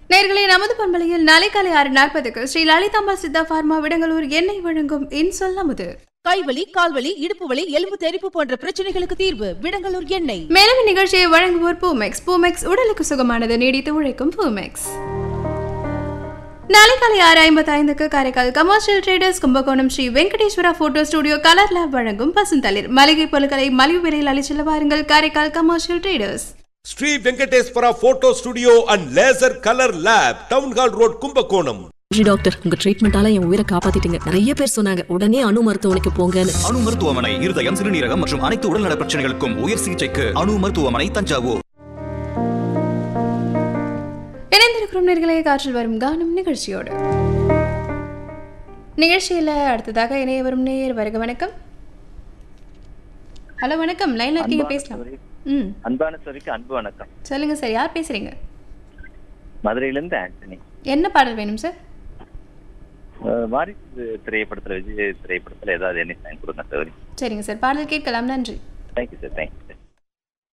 நேர்களே நமது பண்பலையில் நாளை காலை ஆறு நாற்பதுக்கு ஸ்ரீ லலிதாம்பா சித்தா பார்மா விடங்களூர் எண்ணெய் வழங்கும் இன்சொல் நமது கைவலி கால்வலி இடுப்பு வலி எலும்பு தெறிப்பு போன்ற பிரச்சனைகளுக்கு தீர்வு விடங்கலூர் எண்ணெய் மேலும் இந்நிகழ்ச்சியை வழங்குவோர் பூமெக்ஸ் பூமெக்ஸ் உடலுக்கு சுகமானது நீடித்து உழைக்கும் பூமெக்ஸ் நாளை காலை ஆறு ஐம்பத்தி ஐந்துக்கு Karaikal commercial traders Kumbakonam Shri Venkateswara photo studio colour lab வழங்கும் பசுந்தளிர் மளிகை பொருட்களை மலிவு விலையில் அளிச்செல்ல வாருங்கள் Karaikal commercial traders Shri Venkateswara photo studio and laser colour lab town hall road Kumbakonam நன்றி டாக்டர் உங்க ட்ரீட்மெண்டால என் உயிரை காப்பாத்திட்டீங்க நிறைய பேர் சொன்னாங்க உடனே அணு மருத்துவமனைக்கு போங்கன்னு அணு மருத்துவமனை இருதயம் சிறுநீரகம் மற்றும் அனைத்து உடல்நல பிரச்சனைகளுக்கும் உயர் சிகிச்சைக்கு அணு மருத்துவமனை தஞ்சாவூர் இணைந்திருக்கிறோம் நேர்களே காற்றில் வரும் கானம் நிகழ்ச்சியோடு நிகழ்ச்சியில் அடுத்ததாக இணைய வரும் நேயர் வருக வணக்கம் ஹலோ வணக்கம் லைன்ல இருக்கீங்க பேசலாம் ம் அன்பான சோரிக்கு அன்பு வணக்கம் சொல்லுங்க சார் யார் பேசுறீங்க மதுரையிலிருந்து ஆண்டனி என்ன பாடல் வேணும் சார் அஹ் வாரிசு திரைப்படத்துல விஜய் திரைப்படத்துல ஏதாவது என்ன சாங் கொடுங்க சௌரி சரிங்க சார் பாடல் கேட்கலாம் நன்றி தேங்க்யூ சார் தேங்க்யூ